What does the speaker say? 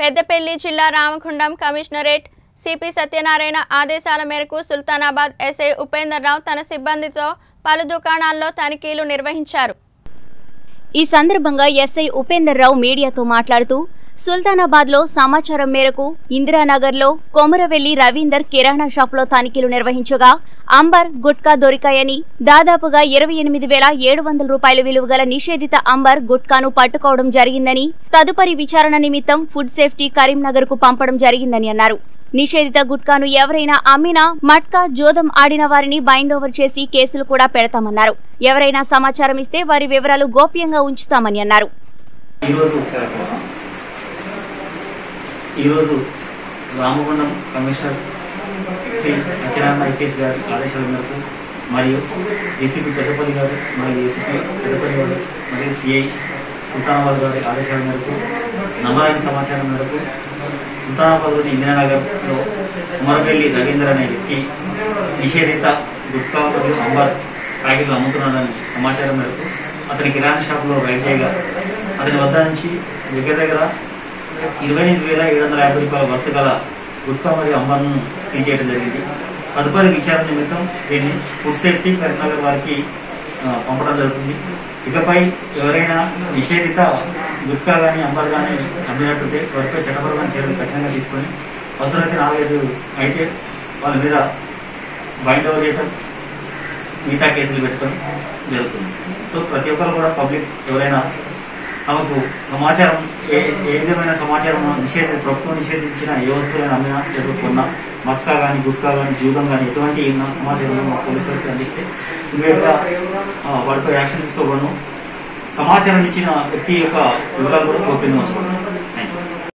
పెద్దపల్లి జిల్లా Ramagundam commissionerate CP Satyanarayana ఆదేశాల మేరకు సుల్తానాబాద్ ఎస్ఐ ఉపేందర్ రావు తన సిబ్బందితో పలు దుకాణాల్లో తనిఖీలు నిర్వహించారు ఈ సందర్భంగా ఎస్ఐ ఉపేందర్ రావు మీడియాతో మాట్లాడుతూ సుల్తానాబాద్ లో సమాచారం మేరకు ఇందిరానగర్ లో కొమరవెల్లి రవీందర్ కిరాణా షాప్ లో తనిఖీలు నిర్వహించగా అంబర్ గుట్కా దొరికాయని దాదాపుగా ఇరవై ఎనిమిది వేల ఏడు వందల రూపాయల విలువ గల నిషేధిత అంబర్ గుట్కాను పట్టుకోవడం జరిగిందని తదుపరి విచారణ నిమిత్తం ఫుడ్ సేఫ్టీ కరీంనగర్ కు పంపడం జరిగిందని అన్నారు నిషేధిత గుట్కాను ఎవరైనా అమ్మినా మట్కా జోదం ఆడిన వారిని బైండ్ ఓవర్ చేసి కేసులు కూడా పెడతామన్నారు ఎవరైనా సమాచారం ఇస్తే వారి వివరాలు గోప్యంగా ఉంచుతామని అన్నారు ఈరోజు ఈరోజు రామగుండం కమిషనర్ శ్రీ సత్యనారాయణ ఐపీఎస్ గారి ఆదేశాల మేరకు మరియు ఏసీపీ పెద్దపల్లి గారు మరియు ఏసీపీ పెద్దపల్లి గారు మరియు సిఐ సుల్తానాబాద్ గారి ఆదేశాల మేరకు నమ్మదైన సమాచారం మేరకు సుల్తానాబాద్లోని ఇందిరానగర్లో కుమరపల్లి రవీందర్ అనే వ్యక్తి నిషేధిత గుట్కా మరియు అంబర్ ప్యాకెట్లు అమ్ముతున్నాడని సమాచారం మేరకు అతని కిరాణా షాప్లో రైడ్ చేయగా అతని వద్ద నుంచి దగ్గర దగ్గర ఇరవై ఎనిమిది వేల ఏడు వందల యాభై రూపాయల వర్త్ గల గుట్కా మరియు అంబర్ను సీజ్ చేయడం జరిగింది తదుపరి విచారణ నిమిత్తం దీన్ని ఫుడ్ సేఫ్టీ కరీంనగర్ వారికి ఆ, పంపడం జరుగుతుంది ఇకపై ఎవరైనా నిషేధిత గుట్కా కానీ అంబర్ కానీ అమ్మినట్టుంటే వారిపై చట్టపరమైన చర్యలు కఠినంగా తీసుకొని అవసరమైతే నాలుగైదు అయితే వాళ్ళ మీద బైండ్ ఓవర్ చేయటం మిగతా కేసులు పెట్టుకొని జరుగుతుంది సో ప్రతి ఒక్కరు కూడా పబ్లిక్ ఎవరైనా తమకు సమాచారం ఏ ఏ విధమైన సమాచారం నిషేధ ప్రభుత్వం నిషేధించిన ఏ వస్తువులైనా అమ్మినా లేదా కొన్నా మక్కా కానీ గుట్కా కానీ జూదం కానీ ఎటువంటి ఏమైనా సమాచారం మా పోలీసులకు అందిస్తే ఇమీడియట్గా వాటిపై యాక్షన్ తీసుకోవడం సమాచారం ఇచ్చిన వ్యక్తి యొక్క వివరాలు కూడా గోప్యంగా ఉంచుకోవడం